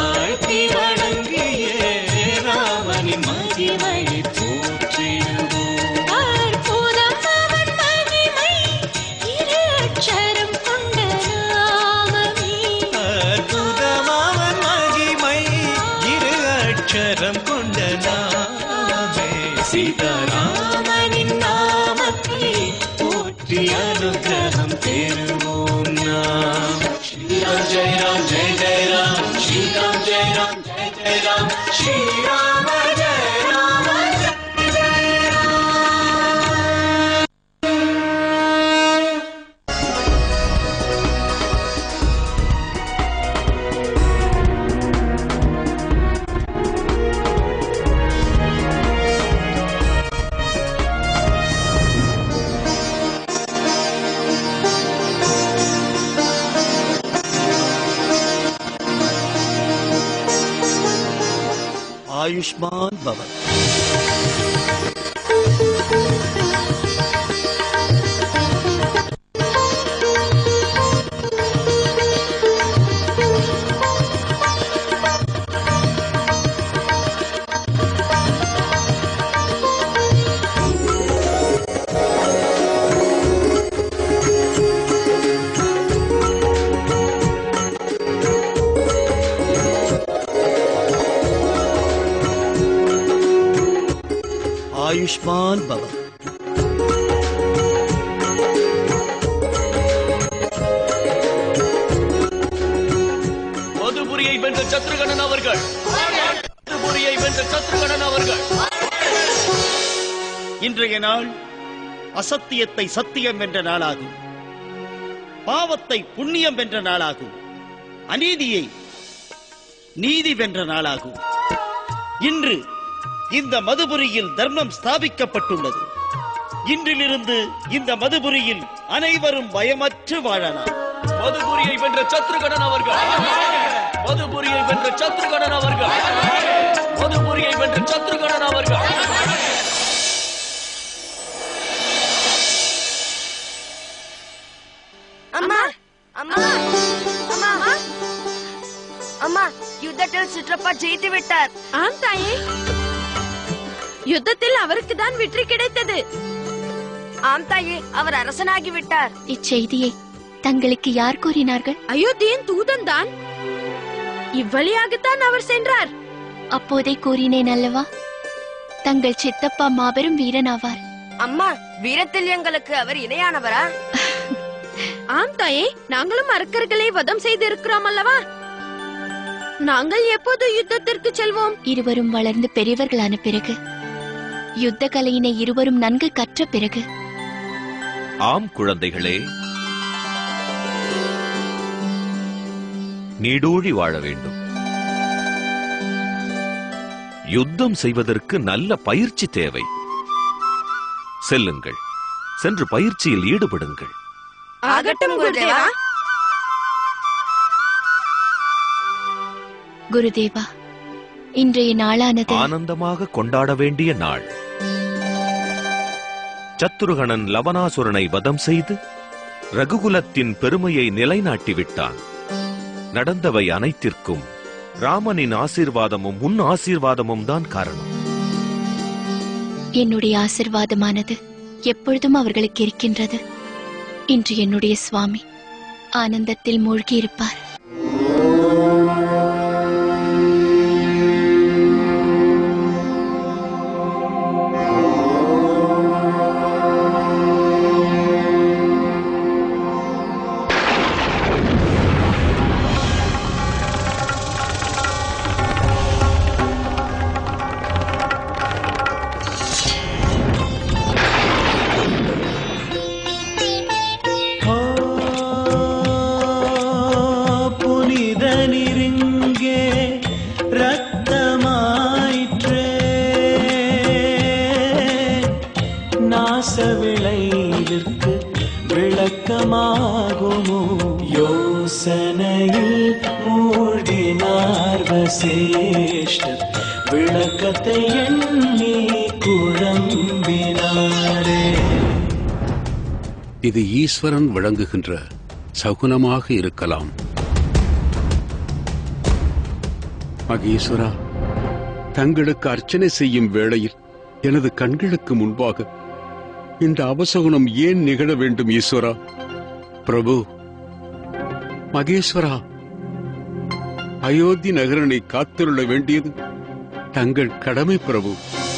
வாழ்த்தி வணங்கியே ராமனின் மகிமை போற்றிடுவோம் அற்புதம் அவன் மகிமை இரு அட்சரம் கொண்ட நாமமே அற்புதமாவன் மகிமை இரு அட்சரம் கொண்ட நாமே சீதாராமனின் நாமத்தை போற்றி அனுகிரகம் பெறுவோம் நாம் ஸ்ரீராம் ஜெய ராம் ஜெய ஜெய ராம் ஸ்ரீராம் ஜெய ராம் ஜெய ஜெய ராம் ஸ்ரீராம ஜெய ராம ஜெய ஜெய ராம் ஆயுஷ்மான் பவன் ஆயுஷ்மான் பவன் மதுபுரியை வென்ற சத்ருகணன் அவர்கள் மதுபுரியை வென்ற சத்ருகணன் அவர்கள் இன்றைய நாள் அசத்தியத்தை சத்தியம் என்ற நாளாகும் பாவத்தை புண்ணியம் வென்ற நாளாகும் அநீதியை நீதி வென்ற நாளாகும் இன்று இந்த மதுபுரியில் தர்மம் ஸ்தாபிக்கப்பட்டுள்ளது இன்றிலிருந்து இந்த மதுபுரியில் அனைவரும் பயமற்று வாழலாம் மதுபுரியை வென்ற சத்ருகணன் அவர்கள் மதுபுரியை வென்ற சத்ருகணன் அவர்கள் மதுபுரியை வென்ற சத்ருகணன் அவர்கள் அம்மா அம்மா அம்மா அம்மா யுத்தத்தில் சிற்றப்பா ஜெயித்து விட்டார் ஆம் தாயே யுத்தத்தில் அவருக்கு தான் வெற்றி கிடைத்தது ஆம் தாயே அவர் அரசனாகி விட்டார் இச்செய்தியை தங்களுக்கு யார் கூறினார்கள் அயோத்தியின் தூதன் தான் இவ்வழியாகத்தான் அவர் சென்றார் அப்போதே கூறினேன் அல்லவா தங்கள் சித்தப்பா மாபெரும் வீரனாவார் அம்மா வீரத்தில் எங்களுக்கு அவர் இணையானவரா ஆம் தாயே நாங்களும் அரக்கர்களை வதம் செய்திருக்கிறோம் அல்லவா நாங்கள் எப்போது யுத்தத்திற்கு செல்வோம் இருவரும் வளர்ந்து பெரியவர்களான பிறகு யுத்த கலையினை இருவரும் நன்கு கற்ற பிறகு ஆம் குழந்தைகளே நீடூழி வாழ வேண்டும் யுத்தம் செய்வதற்கு நல்ல பயிற்சி தேவை செல்லுங்கள் சென்று பயிற்சியில் ஈடுபடுங்கள் ஆகட்டும் குருதேவா குருதேவா இன்றைய நாளானது ஆனந்தமாக கொண்டாட வேண்டிய நாள் சத்துருகணன் லவனாசுரனை வதம் செய்து ரகுகுலத்தின் பெருமையை நிலைநாட்டி விட்டான் நடந்தவை அனைத்திற்கும் ராமனின் ஆசீர்வாதமும் உன் ஆசீர்வாதமும் தான் காரணம் என்னுடைய ஆசிர்வாதமானது எப்பொழுதும் அவர்களுக்கு இருக்கின்றது இன்று என்னுடைய சுவாமி ஆனந்தத்தில் மூழ்கியிருப்பார் புனித நெருங்கே ரத்தமாயிற்றே நாச விளைவிற்கு விளக்கமாகுமோ யோசனையில் மூழ்கினார் வசேஷ்டர் விளக்கத்தை எண்ணி குழம்பினாரே இது ஈஸ்வரன் வழங்குகின்ற சகுனமாக இருக்கலாம் மகேஸ்வரா தங்களுக்கு அர்ச்சனை செய்யும் வேளையில் எனது கண்களுக்கு முன்பாக இந்த அபசகுணம் ஏன் நிகழ வேண்டும் ஈஸ்வரா பிரபு மகேஸ்வரா அயோத்தி நகரனை காத்திருள்ள வேண்டியது தங்கள் கடமை பிரபு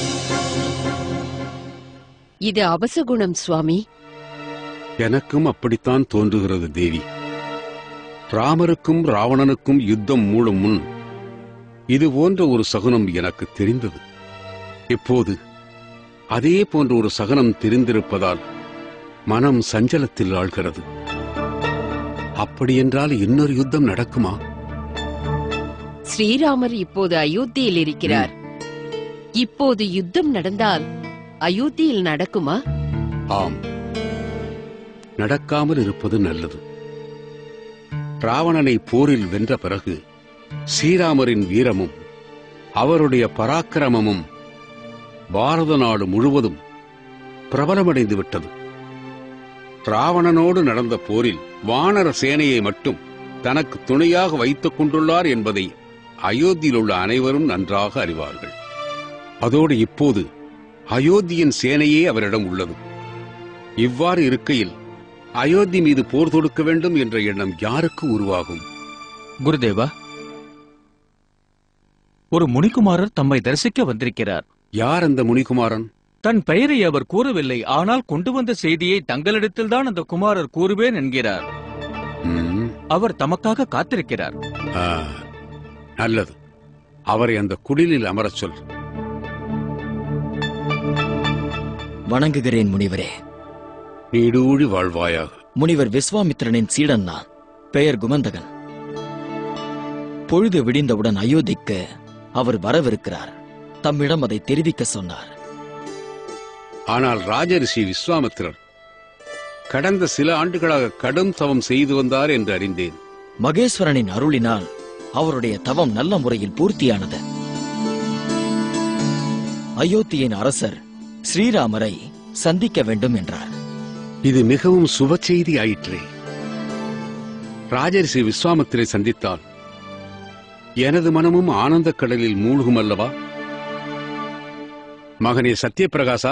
இது அபசகுணம் சுவாமி எனக்கும் அப்படித்தான் தோன்றுகிறது தேவி ராமருக்கும் ராவணனுக்கும் யுத்தம் மூடும் முன் இது போன்ற ஒரு சகுனம் எனக்கு தெரிந்தது இப்போது அதே போன்ற ஒரு சகனம் தெரிந்திருப்பதால் மனம் சஞ்சலத்தில் ஆழ்கிறது அப்படியென்றால் இன்னொரு யுத்தம் நடக்குமா ஸ்ரீராமர் இப்போது அயோத்தியில் இருக்கிறார் இப்போது யுத்தம் நடந்தால் அயோத்தியில் நடக்குமா ஆம் நடக்காமல் இருப்பது நல்லது ராவணனை போரில் வென்ற பிறகு ஸ்ரீராமரின் வீரமும் அவருடைய பராக்கிரமமும் பாரத நாடு முழுவதும் பிரபலமடைந்து விட்டது ராவணனோடு நடந்த போரில் வானர சேனையை மட்டும் தனக்கு துணையாக வைத்துக் கொண்டுள்ளார் என்பதை அயோத்தியில் உள்ள அனைவரும் நன்றாக அறிவார்கள் அதோடு இப்போது அயோத்தியின் சேனையே அவரிடம் உள்ளது இவ்வாறு இருக்கையில் அயோத்தி மீது போர் தொடுக்க வேண்டும் என்ற எண்ணம் யாருக்கு உருவாகும் குருதேவா ஒரு முனிகுமாரர் தம்மை தரிசிக்க வந்திருக்கிறார் யார் அந்த முனிகுமாரன் தன் பெயரை அவர் கூறவில்லை ஆனால் கொண்டு வந்த செய்தியை தங்களிடத்தில்தான் அந்த குமாரர் கூறுவேன் என்கிறார் ம், அவர் தமக்காக காத்திருக்கிறார் ஆ, நல்லது அவரை அந்த குடிலில் அமரச் சொல் வணங்குகிறேன் முனிவரே நீடூழி வாழ்வாயாக முனிவர் விஸ்வாமித்திரனின் சீடன் நான் பெயர் குமந்தகன் பொழுது விடிந்தவுடன் அயோத்திக்கு அவர் வரவிருக்கிறார் தம்மிடம் அதை தெரிவிக்க சொன்னார் ஆனால் ராஜரிஷி விஸ்வாமித்திரர் கடந்த சில ஆண்டுகளாக கடும் தவம் செய்து வந்தார் என்று அறிந்தேன் மகேஸ்வரனின் அருளினால் அவருடைய தவம் நல்ல முறையில் பூர்த்தியானது அயோத்தியின் அரசர் ஸ்ரீராமரை சந்திக்க வேண்டும் என்றார் இது மிகவும் சுப செய்தி ஆயிற்றே ராஜரிஷி விஸ்வாமித்திரை சந்தித்தால் எனது மனமும் ஆனந்தக் கடலில் மூழ்கும் அல்லவா மகனே சத்யபிரகாசா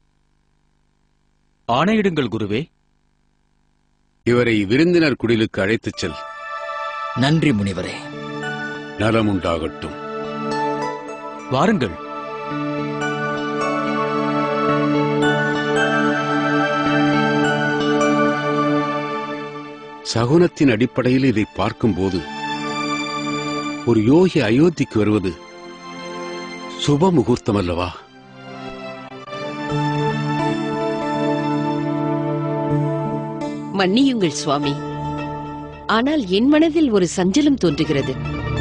ஆணையிடுங்கள் குருவே இவரை விருந்தினர் குடிலுக்கு அழைத்துச் செல் நன்றி முனிவரே நலம் உண்டாகட்டும் வாருங்கள் சகுனத்தின் அடிப்படையில் இதை பார்க்கும்போது ஒரு யோகி அயோத்திக்கு வருவது சுப முகூர்த்தம் அல்லவா மன்னியுங்கள் சுவாமி ஆனால் என் மனதில் ஒரு சஞ்சலம் தோன்றுகிறது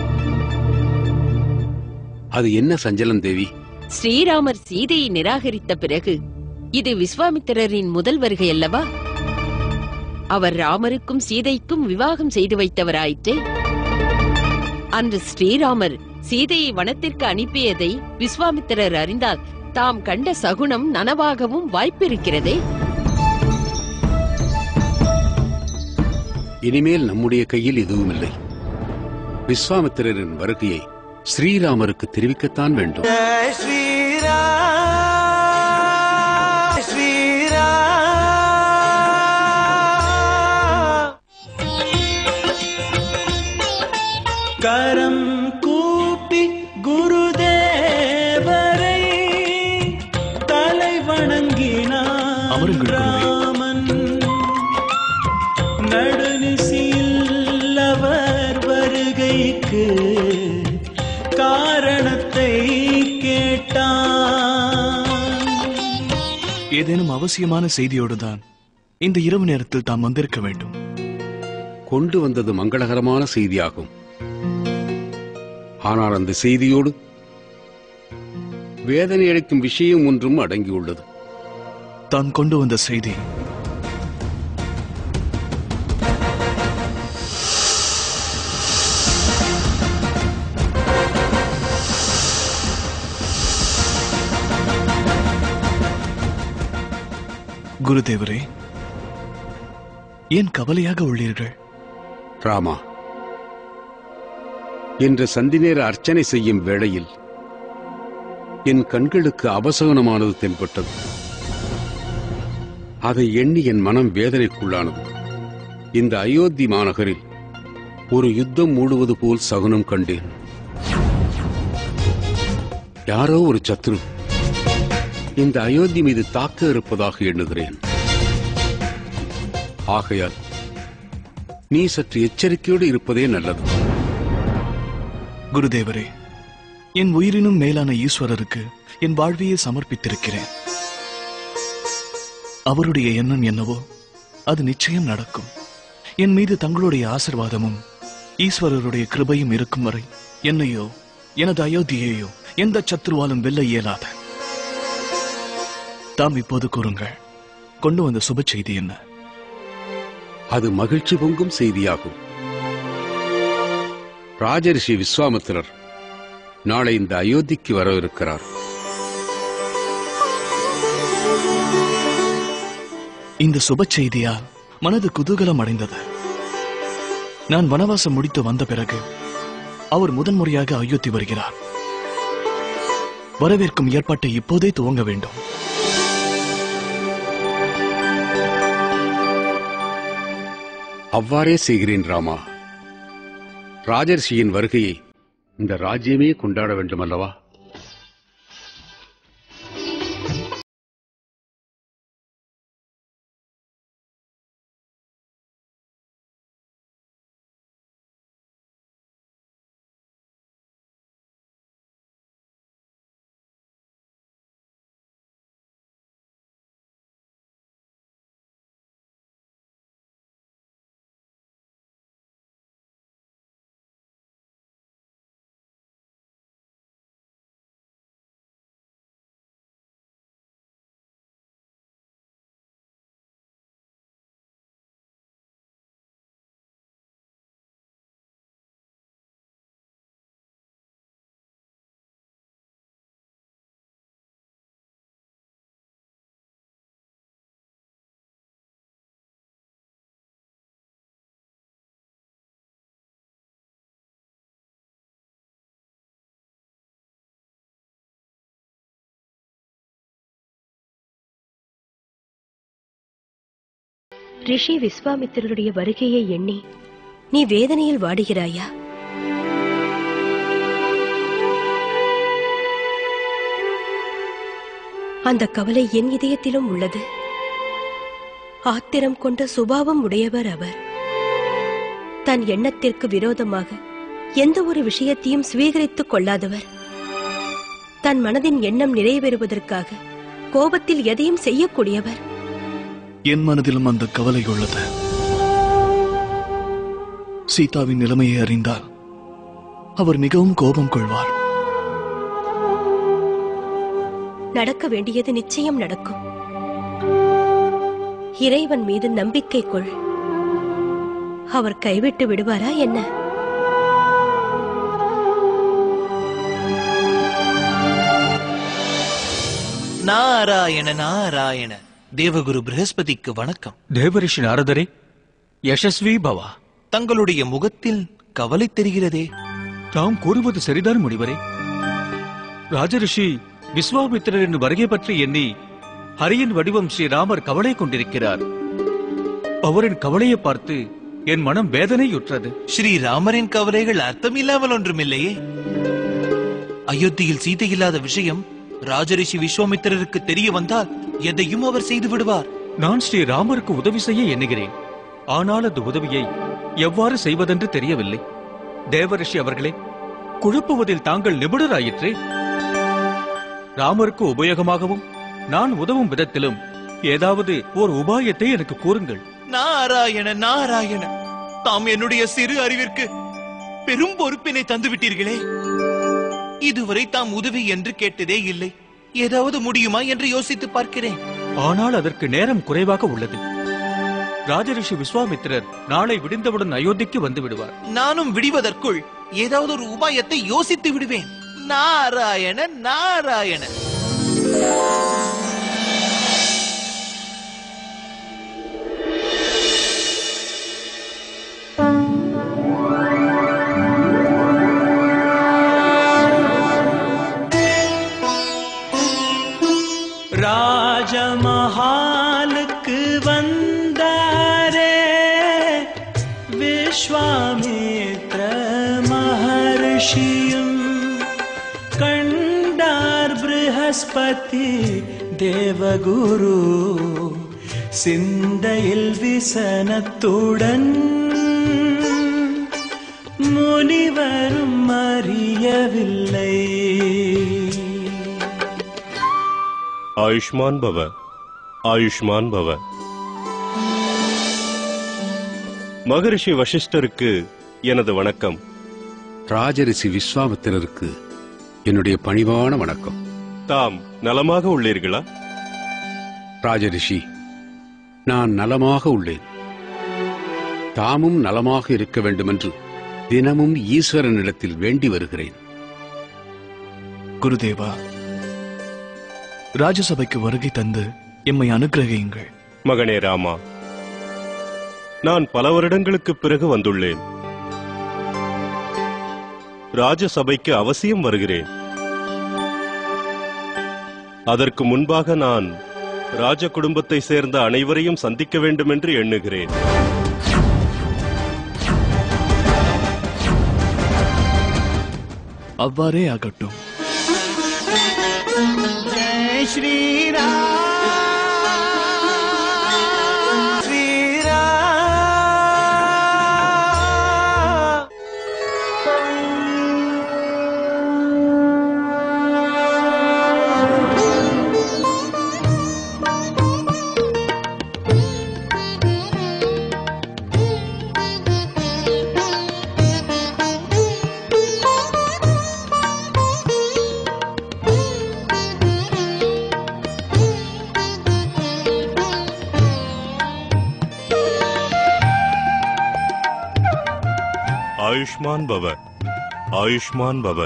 அது என்ன சஞ்சலம் தேவி ஸ்ரீராமர் சீதையை நிராகரித்த பிறகு இது விஸ்வாமித்திரரின் முதல் வருகை அல்லவா அவர் ராமருக்கும் சீதைக்கும் விவாகம் செய்து வைத்தவராயிற்றே அன்று ஸ்ரீராமர் சீதையை வனத்திற்கு அனுப்பியதை விஸ்வாமித்திரர் அறிந்தால் தாம் கண்ட சகுனம் நனவாகவும் வாய்ப்பிருக்கிறதே இனிமேல் நம்முடைய கையில் எதுவும் இல்லை விஸ்வாமித்திரரின் வருகையை ஸ்ரீராமருக்கு தெரிவிக்கத்தான் வேண்டும் ஜெய் ஸ்ரீராம் ஸ்ரீராம் கரம் கூப்பி குருதேவரை தலை வணங்கினான் அமருங்கள் குருவே. ராமன் நடுநிசியில் அவர் வருகைக்கு காரணத்தை கேட்டான் ஏதேனும் அவசியமான செய்தியோடுதான் இந்த இரவு நேரத்தில் தாம் வந்திருக்க வேண்டும் கொண்டு வந்தது மங்களகரமான செய்தியாகும் ஆனால் அந்த செய்தியோடு வேதனை அளிக்கும் விஷயம் ஒன்றும் அடங்கியுள்ளது தான் கொண்டு வந்த செய்தி குருதேவரே ஏன் கவலையாக உள்ளீர்கள் ராமா என்ற சந்திநேர அர்ச்சனை செய்யும் வேளையில் என் கண்களுக்கு அபசகனமானது தென்பட்டது அதை எண்ணி என் மனம் வேதனைக்குள்ளானது இந்த அயோத்தி மாநகரில் ஒரு யுத்தம் மூடுவது போல் சகுனம் கண்டேன் யாரோ ஒரு சத்ரு இந்த அயோத்தி மீது தாக்க இருப்பதாக எண்ணுகிறேன் ஆகையால் நீ சற்று எச்சரிக்கையோடு இருப்பதே நல்லது குருதேவரே என் உயிரினும் மேலான ஈஸ்வரருக்கு என் வாழ்வையே சமர்ப்பித்திருக்கிறேன் அவருடைய எண்ணம் என்னவோ அது நிச்சயம் நடக்கும் என் மீது தங்களுடைய ஆசிர்வாதமும் ஈஸ்வரருடைய கிருபையும் இருக்கும் வரை என்னையோ எனது அயோத்தியையோ எந்த சத்ருவாலும் வெல்ல இயலாத தாம் இப்போது கூறுங்கள் கொண்டு வந்த சுப செய்தி என்ன அது மகிழ்ச்சி பொங்கும் செய்தியாகும் ராஜரிஷி விஸ்வாமித்திரர் நாளை இந்த அயோத்திக்கு வரவிருக்கிறார் இந்த சுப செய்தியால் மனது குதூகலம் அடைந்தது நான் வனவாசம் முடித்து வந்த பிறகு அவர் முதன்முறையாக அயோத்தி வருகிறார் வரவேற்கும் ஏற்பாட்டை இப்போதே துவங்க வேண்டும் அவ்வாறே செய்கிறேன் ராமா ராஜரிஷியின் வருகையை இந்த ராஜ்யமே கொண்டாட வேண்டும் அல்லவா ரிஷி விஸ்வாமித்திரருடைய வருகையை எண்ணி நீ வேதனையில் வாடுகிறாயா அந்த கவலை என் இதயத்திலும் உள்ளது ஆத்திரம் கொண்ட சுபாவம் உடையவர் அவர் தன் எண்ணத்திற்கு விரோதமாக எந்த ஒரு விஷயத்தையும் சுவீகரித்துக் கொள்ளாதவர் தன் மனதின் எண்ணம் நிறைவேறுவதற்காக கோபத்தில் எதையும் செய்யக்கூடியவர் என் மனதிலும் அந்த கவலை உள்ளது சீதாவின் நிலைமையை அறிந்தால் அவர் மிகவும் கோபம் கொள்வார் நடக்க வேண்டியது நிச்சயம் நடக்கும் இறைவன் மீது நம்பிக்கை கொள் அவர் கைவிட்டு விடுவாரா என்ன நாராயண நாராயண தேவகுரு பிரகஸ்பதிக்கு வணக்கம் தேவரிஷி நாரதரே யசஸ்வி பவா தங்களுடைய முகத்தில் கவலை தெரிகிறதே தாம் கூறுவது சரிதான் முடிவரே ராஜரிஷி விஸ்வாமித்திரரின் வருகை பற்றி எண்ணி ஹரியின் வடிவம் ஸ்ரீராமர் கவலை கொண்டிருக்கிறார் அவரின் கவலையை பார்த்து என் மனம் வேதனையுற்றது ஸ்ரீராமரின் கவலைகள் அர்த்தமில்லாமல் ஒன்றுமில்லையே அயோத்தியில் சீதை இல்லாத விஷயம் ராஜரிஷி விஸ்வாமித்திரருக்கு தெரிய வந்தால் எதையும் அவர் செய்து விடுவார் நான் ஸ்ரீராமருக்கு உதவி செய்ய எண்ணுகிறேன் ஆனால் அந்த உதவியை எவ்வாறு செய்வதென்று தெரியவில்லை தேவரிஷி அவர்களே குழப்புவதில் தாங்கள் நிபுணராயிற்றே ராமருக்கு உபயோகமாகவும் நான் உதவும் விதத்திலும் ஏதாவது ஓர் உபாயத்தை எனக்கு கூறுங்கள் நாராயண நாராயண தாம் என்னுடைய சிறு அறிவிற்கு பெரும் பொறுப்பினை தந்து விட்டீர்களே இதுவரை தாம் உதவி என்று கேட்டதே இல்லை ஏதாவது முடியுமா என்று யோசித்து பார்க்கிறேன் ஆனால் அதற்கு நேரம் குறைவாக உள்ளது ராஜரிஷி விஸ்வாமித்திரர் நாளை விடிந்தவுடன் அயோத்திக்கு வந்து விடுவார் நானும் விடுவதற்குள் ஏதாவது ஒரு உபாயத்தை யோசித்து விடுவேன் நாராயண நாராயண ഋഷിയും കണ്ടാർ ബൃഹസ്പതി ദേവഗുരു சிந்தையில் விசனத்துடன் முனிவரும் அறியவில்லை ஆயுஷ்மான் பவ ஆயுஷ்மான் பவ மகரிஷி வசிஷ்டருக்கு எனது வணக்கம் ராஜரிஷி விஸ்வாமித்திரருக்கு என்னுடைய பணிவான வணக்கம் தாம் நலமாக உள்ளீர்களா ராஜரிஷி நான் நலமாக உள்ளேன் தாமும் நலமாக இருக்க வேண்டுமென்று தினமும் ஈஸ்வரனிடத்தில் வேண்டி வருகிறேன் குருதேவா ராஜசபைக்கு வருகை தந்து எம்மை அனுக்கிரகியுங்கள் மகனே ராமா நான் பல வருடங்களுக்கு பிறகு வந்துள்ளேன் ராஜசபைக்கு அவசியம் வருகிறேன் அதற்கு முன்பாக நான் ராஜ குடும்பத்தை சேர்ந்த அனைவரையும் சந்திக்க வேண்டும் என்று எண்ணுகிறேன் அவ்வாறே ஆகட்டும் जय श्री राम श्री राम ஆயுஷ்மான் பவ ஆயுஷ்மான் பவ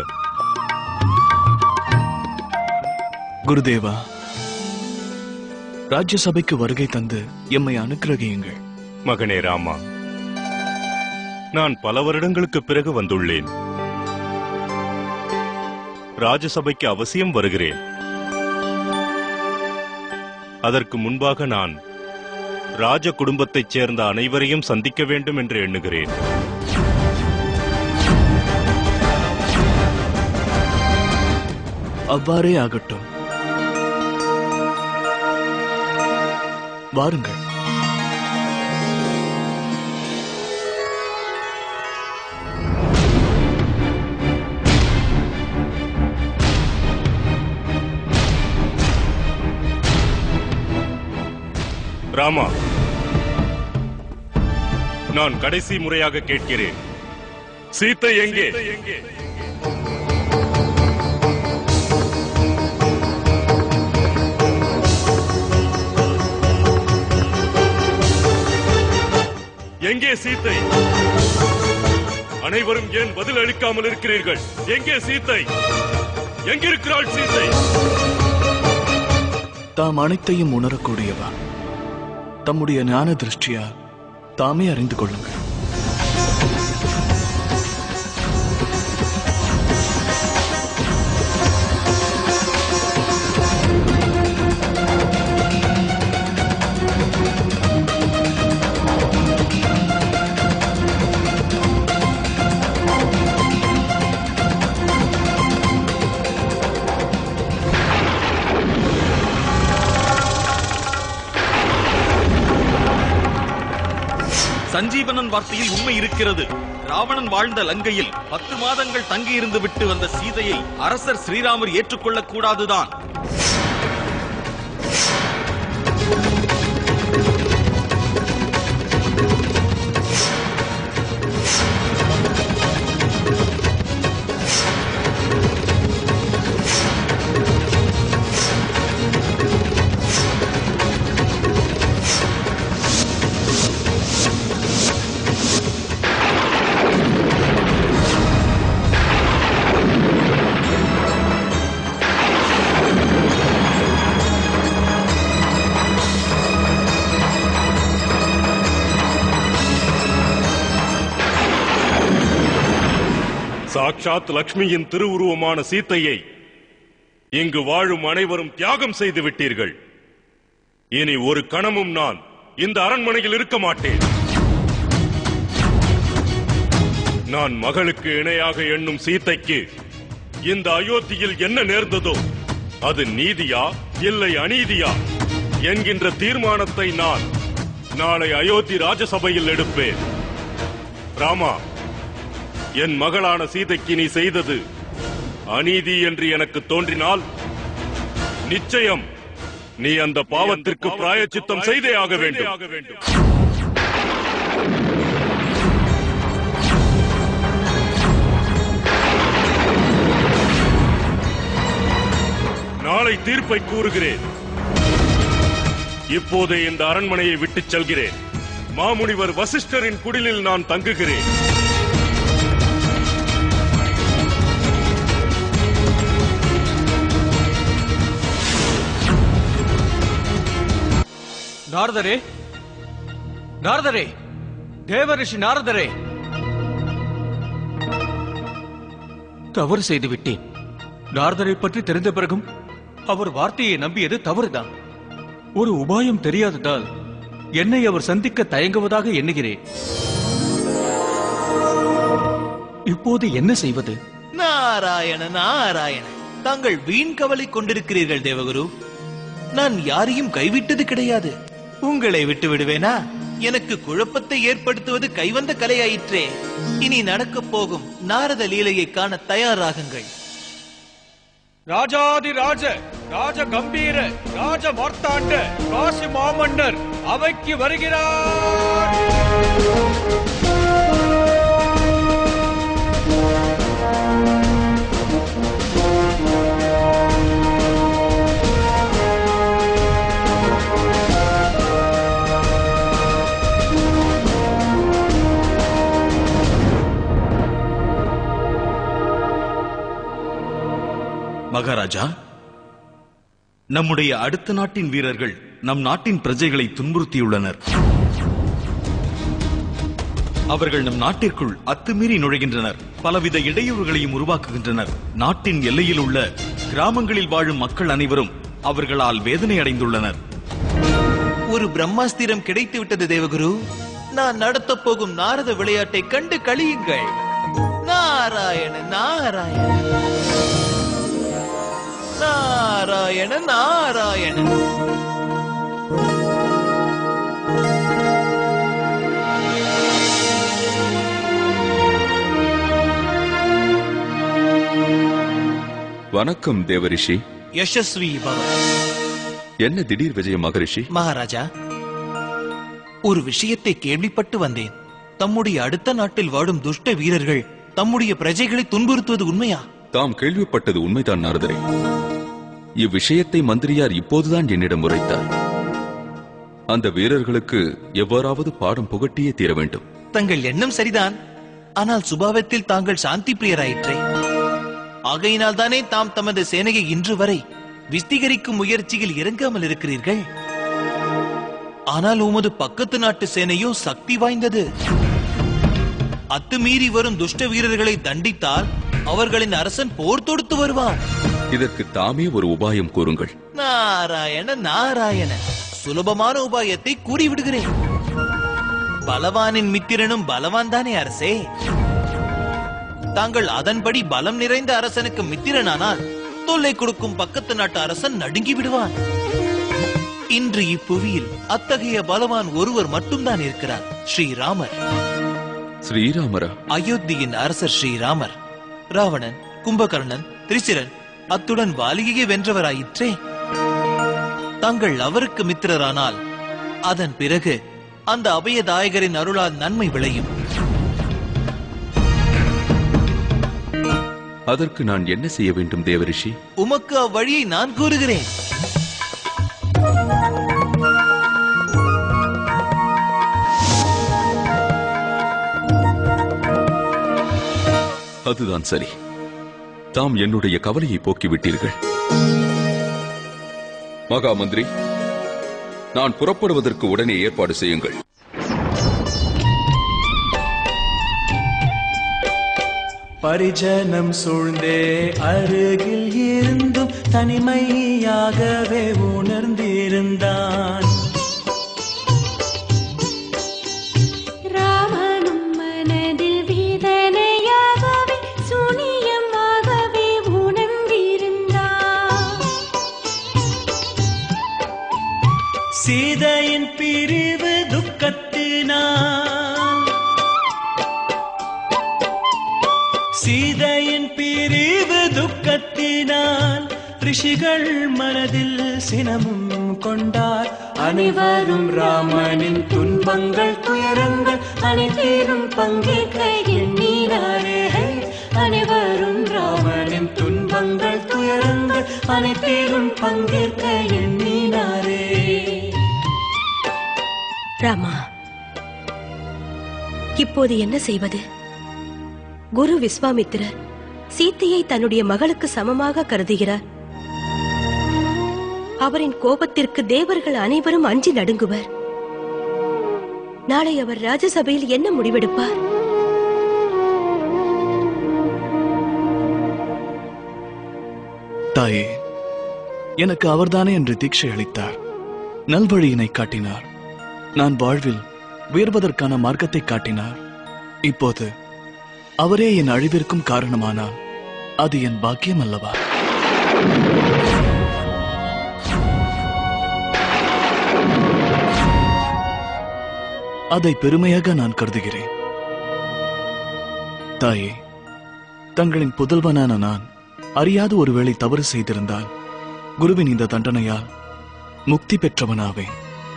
குருதேவா ராஜ்யசபைக்கு வருகை தந்து எம்மை அனுக்கிரகியுங்கள் மகனே ராமா நான் பல வருடங்களுக்கு பிறகு வந்துள்ளேன் ராஜசபைக்கு அவசியம் வருகிறேன் அதற்கு முன்பாக நான் ராஜ குடும்பத்தைச் சேர்ந்த அனைவரையும் சந்திக்க வேண்டும் என்று எண்ணுகிறேன் அவ்வாறே ஆகட்டும் வாருங்கள் ராமா நான் கடைசி முறையாக கேட்கிறேன் சீத்தை எங்கே எங்கே சீத்தை அனைவரும் ஏன் பதில் அளிக்காமல் இருக்கிறீர்கள் எங்கே சீத்தை எங்கிருக்கிறாள் சீத்தை தாம் அனைத்தையும் உணரக்கூடியவா தம்முடைய ஞான திருஷ்டியா தாமே அறிந்து கொள்ளுங்கள் சஞ்சீவனன் வார்த்தையில் உண்மை இருக்கிறது ராவணன் வாழ்ந்த லங்கையில் பத்து மாதங்கள் தங்கியிருந்து விட்டு வந்த சீதையை அரசர் ஸ்ரீராமர் ஏற்றுக்கொள்ளக் கூடாதுதான் சாக்ஷாத் லக்ஷ்மியின் திருவுருவமான சீத்தையை இங்கு வாழும் அனைவரும் தியாகம் செய்து விட்டீர்கள் இனி ஒரு கணமும் நான் இந்த அரண்மனையில் இருக்க மாட்டேன் நான் மகளுக்கு இணையாக எண்ணும் சீதைக்கு இந்த அயோத்தியில் என்ன நேர்ந்ததோ அது நீதியா இல்லை அநீதியா என்கின்ற தீர்மானத்தை நான் நாளை அயோத்தி ராஜசபையில் எடுப்பேன் ராமா என் மகளான சீதைக்கு நீ செய்தது அநீதி என்று எனக்கு தோன்றினால் நிச்சயம் நீ அந்த பாவத்திற்கு பிராயச்சித்தம் செய்தே ஆக வேண்டும் நாளை தீர்ப்பை கூறுகிறேன் இப்போதே இந்த அரண்மனையை விட்டுச் செல்கிறேன் மாமுனிவர் வசிஷ்டரின் குடிலில் நான் தங்குகிறேன் நாரதரே நாரதரே தேவரிஷி நாரதரே தவறு செய்து விட்டேன் நாரதரை பற்றி தெரிந்த பிறகும் அவர் வார்த்தையை நம்பியது தவறுதான் ஒரு உபாயம் தெரியாததால் என்னை அவர் சந்திக்க தயங்குவதாக எண்ணுகிறேன் இப்போது என்ன செய்வது நாராயண நாராயண தாங்கள் வீண் கவலை கொண்டிருக்கிறீர்கள் தேவகுரு நான் யாரையும் கைவிட்டது கிடையாது உங்களை விட்டு விடுவேனா எனக்கு குழப்பத்தை ஏற்படுத்துவது கைவந்த கலையாயிற்றே இனி நடக்கப் போகும் நாரத லீலையை காண தயாராகுங்கள் ராஜாதி ராஜ ராஜ கம்பீர ராஜ மார்த்தாண்ட காசி மாமன்னர் அவைக்கு வருகிறார் மகாராஜா நம்முடைய அடுத்த நாட்டின் வீரர்கள் நம் நாட்டின் பிரஜைகளை துன்புறுத்தியுள்ளனர் அவர்கள் நம் நாட்டிற்குள் அத்துமீறி நுழைகின்றனர் பலவித இடையூறுகளையும் உருவாக்குகின்றனர் நாட்டின் எல்லையில் உள்ள கிராமங்களில் வாழும் மக்கள் அனைவரும் அவர்களால் வேதனை அடைந்துள்ளனர் ஒரு பிரம்மாஸ்திரம் கிடைத்து விட்டது தேவகுரு நான் நடத்தப் போகும் நாரத விளையாட்டை கண்டு கழியுங்கள் நாராயண நாராயண நாராயண நாராயண வணக்கம் தேவரிஷி யசஸ்வி பவ என்ன திடீர் விஜயம் மகரிஷி மகாராஜா ஒரு விஷயத்தை கேள்விப்பட்டு வந்தேன் தம்முடைய அடுத்த நாட்டில் வாடும் துஷ்ட வீரர்கள் தம்முடைய பிரஜைகளை துன்புறுத்துவது உண்மையா தாம் கேள்விப்பட்டது உண்மைதான் நாரதரே இவ்விஷயத்தை மந்திரியார் இப்போதுதான் என்னிடம் உரைத்தார் அந்த வீரர்களுக்கு எவ்வாறாவது பாடம் புகட்டியே தீர வேண்டும் தங்கள் எண்ணம் சரிதான் ஆனால் சுபாவத்தில் தாங்கள் சாந்தி பிரியராயிற்றே ஆகையினால் தானே தாம் தமது சேனையை இன்று வரை விஸ்தீகரிக்கும் முயற்சியில் இறங்காமல் இருக்கிறீர்கள் ஆனால் உமது பக்கத்து நாட்டு சேனையோ சக்தி வாய்ந்தது அத்துமீறி வரும் துஷ்ட வீரர்களை தண்டித்தால் அவர்களின் அரசன் போர் தொடுத்து வருவான் இதற்கு தாமே ஒரு உபாயம் கூறுங்கள் நாராயண நாராயண சுலபமான உபாயத்தை கூறிவிடுகிறேன் பலவானின் மித்திரனும் பலவான் தானே அரசே தாங்கள் அதன்படி பலம் நிறைந்த அரசனுக்கு மித்திரனானால் தொல்லை கொடுக்கும் பக்கத்து நாட்டு அரசன் நடுங்கி விடுவான் இன்று இப்புவியில் அத்தகைய பலவான் ஒருவர் மட்டும்தான் இருக்கிறார் ஸ்ரீராமர் ஸ்ரீராமரா அயோத்தியின் அரசர் ஸ்ரீராமர் ராவணன் கும்பகர்ணன் திரிசிரன் அத்துடன் வாலிகையை வென்றவராயிற்றே தாங்கள் அவருக்கு மித்திரரானால் அதன் பிறகு அந்த அபயதாயகரின் அருளால் நன்மை விளையும் அதற்கு நான் என்ன செய்ய வேண்டும் தேவரிஷி உமக்கு அவ்வழியை நான் கூறுகிறேன் அதுதான் சரி தாம் என்னுடைய கவலையை போக்கிவிட்டீர்கள் மகா மந்திரி நான் புறப்படுவதற்கு உடனே ஏற்பாடு செய்யுங்கள் பரிஜனம் சூழ்ந்தே அருகில் இருந்தும் தனிமையாகவே உணர்ந்திருந்தான் ராமனும் மனதில் வேதனை சீதையின் பிரிவு துக்கத்தினால் சீதையின் பிரிவு துக்கத்தினால் ரிஷிகள் மனதில் சினமும் கொண்டார் அனைவரும் ராமனின் துன்பங்கள் துயரங்கள் அனைத்தீரும் பங்கேற்க எண்ணினாரே அனைவரும் ராமனின் துன்பங்கள் துயரங்கள் அனைத்தீரும் பங்கேற்க எண்ணினாரே ராமா இப்போது என்ன செய்வது குரு விஸ்வாமித்திரர் சீத்தையை தன்னுடைய மகளுக்கு சமமாக கருதுகிறார் அவரின் கோபத்திற்கு தேவர்கள் அனைவரும் அஞ்சி நடுங்குவர் நாளை அவர் ராஜசபையில் என்ன முடிவெடுப்பார் தாயே எனக்கு அவர்தானே என்று தீட்சை அளித்தார் நல்வழியினை காட்டினார் நான் வாழ்வில் உயர்வதற்கான மார்க்கத்தை காட்டினார் இப்போது அவரே என் அழிவிற்கும் காரணமானால் அது என் பாக்கியம் அல்லவா அதை பெருமையாக நான் கருதுகிறேன் தாயே தங்களின் புதல்வனான நான் அறியாத ஒருவேளை தவறு செய்திருந்தால் குருவின் இந்த தண்டனையால் முக்தி பெற்றவனாவேன்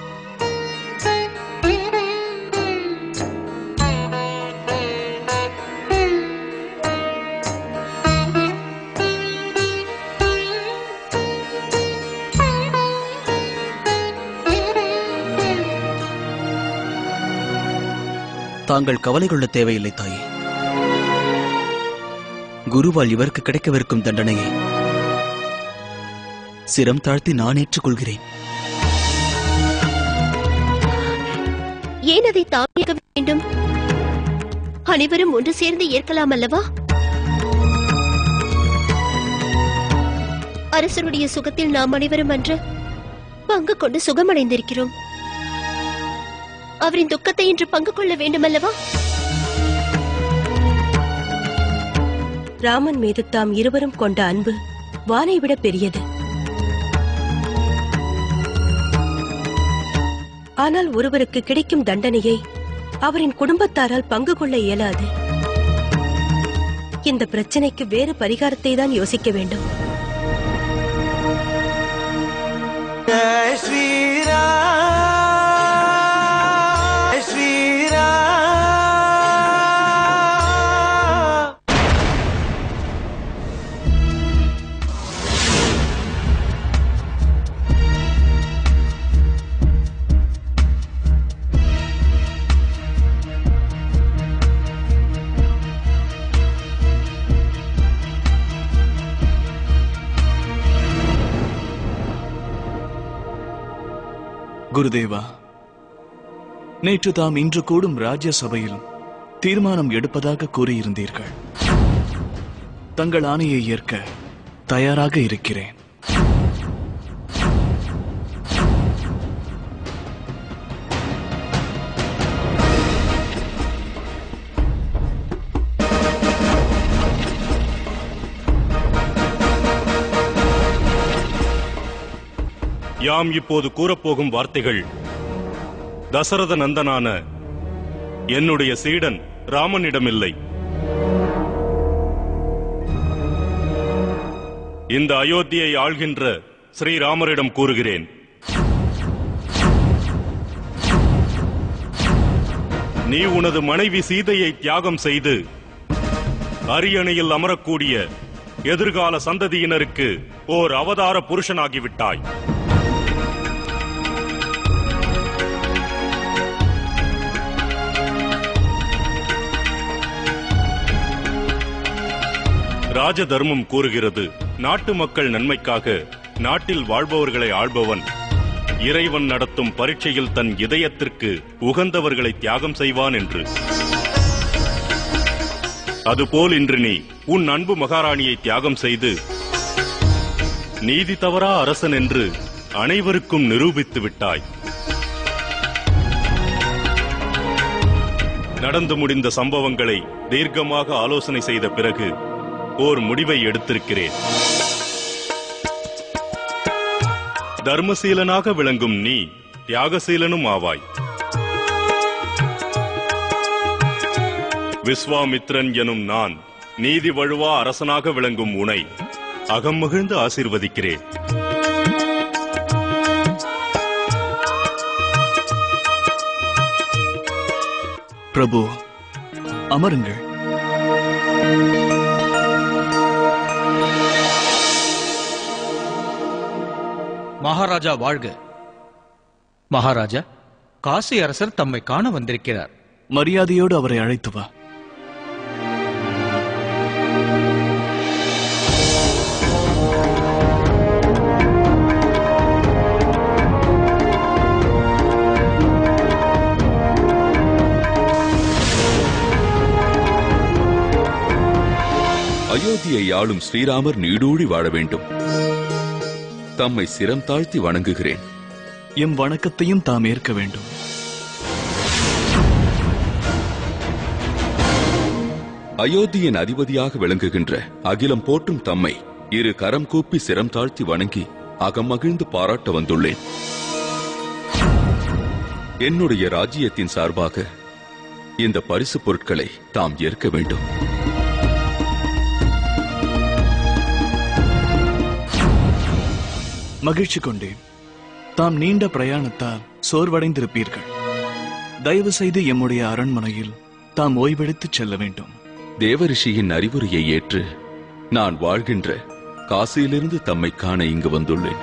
தாங்கள் கவலை கொள்ள தேவையில்லை தாயே குருவால் இவருக்கு கிடைக்கவிருக்கும் தண்டனையை சிரம் தாழ்த்தி நான் ஏற்றுக்கொள்கிறேன் ஏன் அதை தாமிக்க வேண்டும் அனைவரும் ஒன்று சேர்ந்து ஏற்கலாம் அல்லவா அரசருடைய சுகத்தில் நாம் அனைவரும் அன்று பங்கு கொண்டு சுகமடைந்திருக்கிறோம் அவரின் துக்கத்தை இன்று பங்கு கொள்ள வேண்டும் அல்லவா ராமன் மீது தாம் இருவரும் கொண்ட அன்பு வானை விட பெரியது ஆனால் ஒருவருக்கு கிடைக்கும் தண்டனையை அவரின் குடும்பத்தாரால் பங்கு கொள்ள இயலாது இந்த பிரச்சனைக்கு வேறு பரிகாரத்தை தான் யோசிக்க வேண்டும் ஜெய் ஸ்ரீராம் ஜெய் ஸ்ரீராம் குருதேவா நேற்று தாம் இன்று கூடும் ராஜ்ய சபையில் தீர்மானம் எடுப்பதாக கூறியிருந்தீர்கள் தங்கள் ஆணையை ஏற்க தயாராக இருக்கிறேன் யாம் இப்போது கூறப்போகும் வார்த்தைகள் தசரத நந்தனான என்னுடைய சீடன் ராமனிடமில்லை இந்த அயோத்தியை ஆள்கின்ற ஸ்ரீராமரிடம் கூறுகிறேன் நீ உனது மனைவி சீதையை தியாகம் செய்து அரியணையில் அமரக்கூடிய எதிர்கால சந்ததியினருக்கு ஓர் அவதார புருஷனாகிவிட்டாய் ராஜ தர்மம் கூறுகிறது நாட்டு மக்கள் நன்மைக்காக நாட்டில் வாழ்பவர்களை ஆள்பவன் இறைவன் நடத்தும் பரீட்சையில் தன் இதயத்திற்கு உகந்தவர்களை தியாகம் செய்வான் என்று அதுபோல் இன்று நீ உன் அன்பு மகாராணியை தியாகம் செய்து நீதி தவறா அரசன் என்று அனைவருக்கும் நிரூபித்து விட்டாய் நடந்து முடிந்த சம்பவங்களை தீர்க்கமாக ஆலோசனை செய்த பிறகு ஓர் முடிவை எடுத்திருக்கிறேன் தர்மசீலனாக விளங்கும் நீ தியாகசீலனும் ஆவாய் விஸ்வாமித்ரன் எனும் நான் நீதி வழுவா அரசனாக விளங்கும் உனை அகம் மகிழ்ந்து ஆசீர்வதிக்கிறேன் பிரபு அமருங்கள் மகாராஜா வாழ்க மகாராஜா காசி அரசர் தம்மை காண வந்திருக்கிறார் மரியாதையோடு அவரை அழைத்து வா அயோத்தியை ஆளும் ஸ்ரீராமர் நீடூழி வாழ வேண்டும் தம்மை சிரம் தாழ்த்தி வணங்குகிறேன் எம் வணக்கத்தையும் தாம் ஏற்க வேண்டும் அயோத்தியின் அதிபதியாக விளங்குகின்ற அகிலம் போற்றும் தம்மை இரு கரம் கூப்பி சிரம் தாழ்த்தி வணங்கி அகம் மகிழ்ந்து பாராட்ட வந்துள்ளேன் என்னுடைய ராஜ்யத்தின் சார்பாக இந்த பரிசு பொருட்களை தாம் ஏற்க வேண்டும் மகிழ்ச்சி கொண்டேன் தாம் நீண்ட பிரயாணத்தால் சோர்வடைந்திருப்பீர்கள் தயவு செய்து எம்முடைய அரண்மனையில் தாம் ஓய்வெடுத்துச் செல்ல வேண்டும் தேவரிஷியின் அறிவுரையை ஏற்று நான் வாழ்கின்ற காசியிலிருந்து தம்மை காண இங்கு வந்துள்ளேன்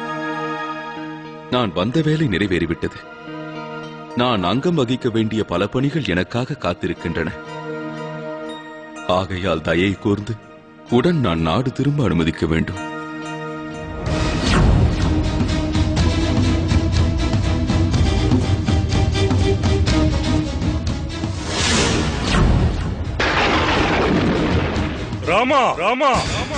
நான் வந்த வேலை நிறைவேறிவிட்டது நான் அங்கம் வகிக்க வேண்டிய பல பணிகள் எனக்காக காத்திருக்கின்றன ஆகையால் தயை கூர்ந்து உடன் நான் நாடு திரும்ப அனுமதிக்க வேண்டும் ராமா ராமா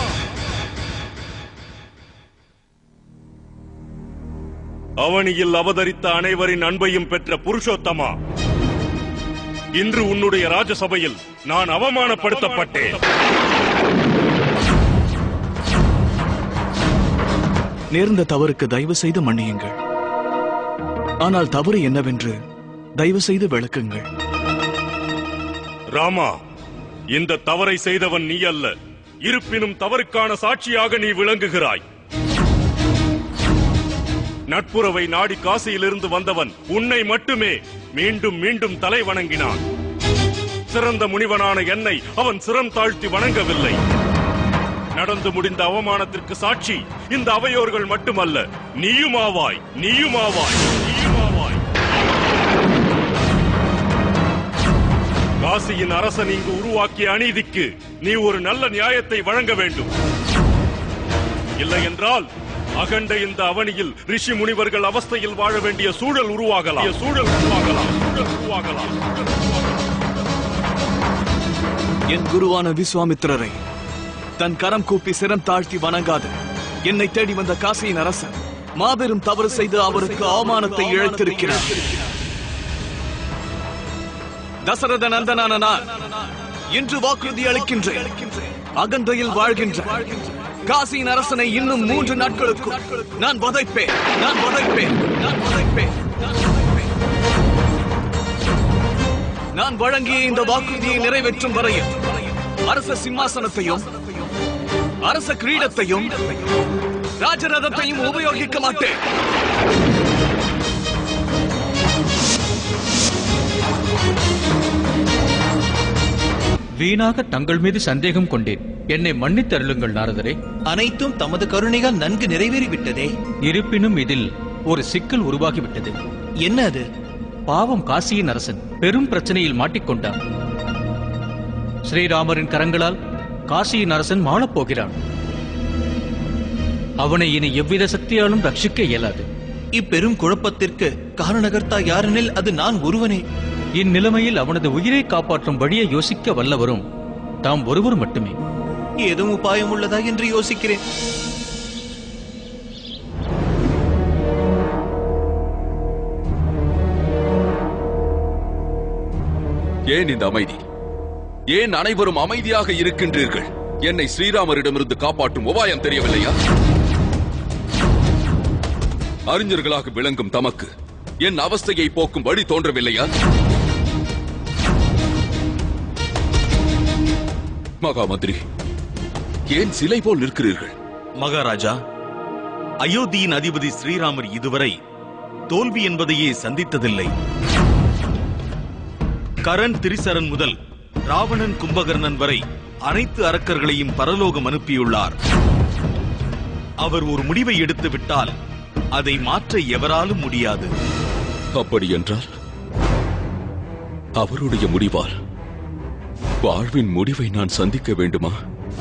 அவனியில் அவதரித்த அனைவரின் அன்பையும் பெற்ற புருஷோத்தமா இன்று உன்னுடைய ராஜசபையில் நான் அவமானப்படுத்தப்பட்டேன் நேர்ந்த தவறுக்கு தயவு செய்து மன்னியுங்கள் ஆனால் தவறு என்னவென்று தயவு செய்து விளக்குங்கள் ராமா இந்த தவறை செய்தவன் நீ அல்ல இருப்பினும் தவறுக்கான சாட்சியாக நீ விளங்குகிறாய் நட்புறவை நாடி காசியிலிருந்து வந்தவன் உன்னை மட்டுமே மீண்டும் மீண்டும் தலை வணங்கினான் சிறந்த முனிவனான என்னை அவன் சிரம் தாழ்த்தி வணங்கவில்லை நடந்து முடிந்த அவமானத்திற்கு சாட்சி இந்த அவையோர்கள் மட்டுமல்ல நீயுமாவாய் நீயுமாவாய் நீயுமாவாய் காசியின் அரசன் இங்கு உருவாக்கிய அநீதிக்கு நீ ஒரு நல்ல நியாயத்தை வழங்க வேண்டும் இல்லை என்றால் அகண்ட இந்த அவனியில் ரிஷி முனிவர்கள் அவஸ்தையில் வாழ வேண்டிய சூழல் உருவாகலாம் சூழல் உருவாகலாம் சூழல் உருவாகலாம் என் குருவான விஸ்வாமித்திரரை தன் கரம் கூப்பி சிரம் தாழ்த்தி வணங்காத என்னை தேடி வந்த காசியின் அரசன் மாபெரும் தவறு செய்து அவருக்கு அவமானத்தை இழைத்திருக்கிறார் தசரத நந்தனான நான் இன்று வாக்குறுதி அளிக்கின்றேன் அகன்றையில் வாழ்கின்ற காசியின் அரசனை இன்னும் மூன்று நாட்களுக்கும் நான் வதைப்பேன் நான் வதைப்பேன் நான் வதைப்பேன் நான் வழங்கிய இந்த வாக்குறுதியை நிறைவேற்றும் வரையில் அரச சிம்மாசனத்தையும் அரச கிரீடத்தையும் ராஜரதத்தையும் உபயோகிக்க மாட்டேன் வீணாக தங்கள் மீது சந்தேகம் கொண்டேன் என்னை மன்னித்து அருளுங்கள் நாரதரே அனைத்தும் தமது கருணையால் நன்கு நிறைவேறிவிட்டதே இருப்பினும் இதில் ஒரு சிக்கல் உருவாகிவிட்டது என்ன அது பாவம் காசியின் அரசன் பெரும் பிரச்சனையில் மாட்டிக்கொண்டான் ஸ்ரீராமரின் கரங்களால் காசியின் அரசன் மாளப் போகிறான் அவனை இனி எவ்வித சக்தியாலும் ரட்சிக்க இயலாது இப்பெரும் குழப்பத்திற்கு காரணகர்த்தா யாரெனில் அது நான் ஒருவனே இந்நிலைமையில் அவனது உயிரை காப்பாற்றும் வழியை யோசிக்க வல்லவரும் தாம் ஒருவர் மட்டுமே ஏதும் உபாயம் உள்ளதா என்று யோசிக்கிறேன் ஏன் இந்த அமைதி ஏன் அனைவரும் அமைதியாக இருக்கின்றீர்கள் என்னை ஸ்ரீராமரிடமிருந்து காப்பாற்றும் உபாயம் தெரியவில்லையா அறிஞர்களாக விளங்கும் தமக்கு என் அவஸ்தையை போக்கும் வழி தோன்றவில்லையா மகாமந்திரி ஏன் சிலை போல் நிற்கிறீர்கள் மகாராஜா அயோத்தியின் அதிபதி ஸ்ரீராமர் இதுவரை தோல்வி என்பதையே சந்தித்ததில்லை கரண் திரிசரன் முதல் ராவணன் கும்பகர்ணன் வரை அனைத்து அரக்கர்களையும் பரலோகம் அனுப்பியுள்ளார் அவர் ஒரு முடிவை எடுத்து விட்டால் அதை மாற்ற எவராலும் முடியாது அப்படி என்றால் அவருடைய முடிவால் வாழ்வின் முடிவை நான் சந்திக்க வேண்டுமா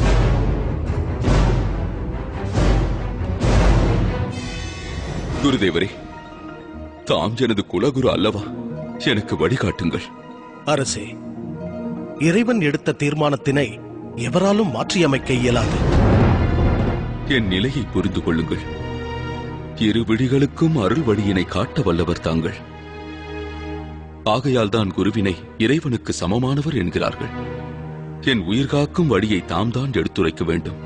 குருதேவரே தாம் எனது குலகுரு அல்லவா எனக்கு வழிகாட்டுங்கள் அரசே இறைவன் எடுத்த தீர்மானத்தினை எவராலும் மாற்றியமைக்க இயலாது என் நிலையை புரிந்து கொள்ளுங்கள் இரு விழிகளுக்கும் அருள் வழியினை காட்ட வல்லவர் தாங்கள் ஆகையால் தான் குருவினை இறைவனுக்கு சமமானவர் என்கிறார்கள் என் உயிர்காக்கும் வழியை தாம் தான் எடுத்துரைக்க வேண்டும்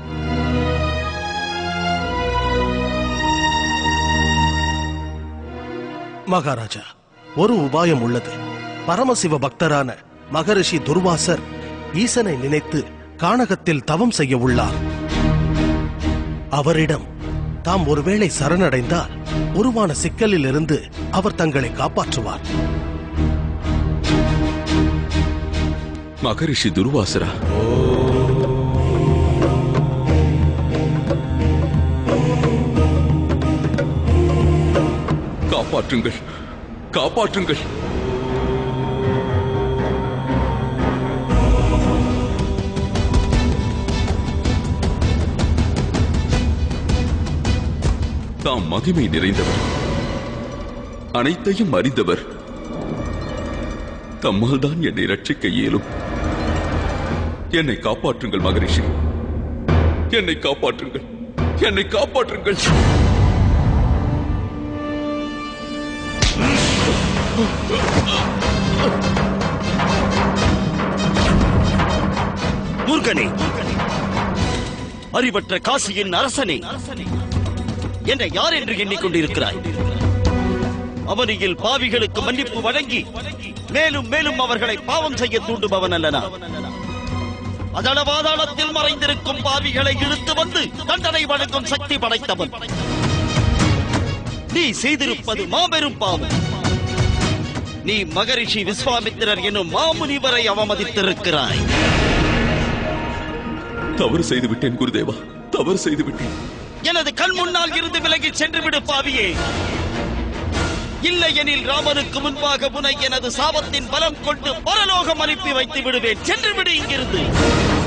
மகாராஜா ஒரு உபாயம் உள்ளது பரமசிவ பக்தரான மகரிஷி துர்வாசர் ஈசனை நினைத்து கானகத்தில் தவம் செய்ய உள்ளார் அவரிடம் தாம் ஒருவேளை சரணடைந்தால் உருவான சிக்கலில் இருந்து அவர் தங்களை காப்பாற்றுவார் மகரிஷி துர்வாசரா காப்பாற்றுங்கள் காப்பாற்றுங்கள் தாம் மகிமை நிறைந்தவர் அனைத்தையும் அறிந்தவர் தம்மால் தான் என்னை ரட்சிக்க இயலும் என்னை காப்பாற்றுங்கள் மகரிஷி என்னை காப்பாற்றுங்கள் என்னை காப்பாற்றுங்கள் மூர்க்கனே அறிவற்ற காசியின் அரசனே என்னை யார் என்று எண்ணிக்கொண்டிருக்கிறாய் அவனியில் பாவிகளுக்கு மன்னிப்பு வழங்கி மேலும் மேலும் அவர்களை பாவம் செய்ய தூண்டுபவன் அல்லனா அதளவாதாளத்தில் மறைந்திருக்கும் பாவிகளை இழுத்து வந்து தண்டனை வழங்கும் சக்தி படைத்தவன் நீ செய்திருப்பது மாபெரும் பாவம் நீ மகரிஷி விஸ்வாமித்திரர் என்னும் மாமுனிவரை அவமதித்திருக்கிறாய் தவறு செய்து விட்டேன் குருதேவா தவறு செய்து விட்டேன் எனது கண் முன்னால் இருந்து விலகி சென்று விடு பாவியே இல்லையெனில் ராமனுக்கு முன்பாக உனை எனது சாபத்தின் பலம் கொண்டு பரலோகம் அனுப்பி வைத்து விடுவேன் சென்று விடு இங்கிருந்து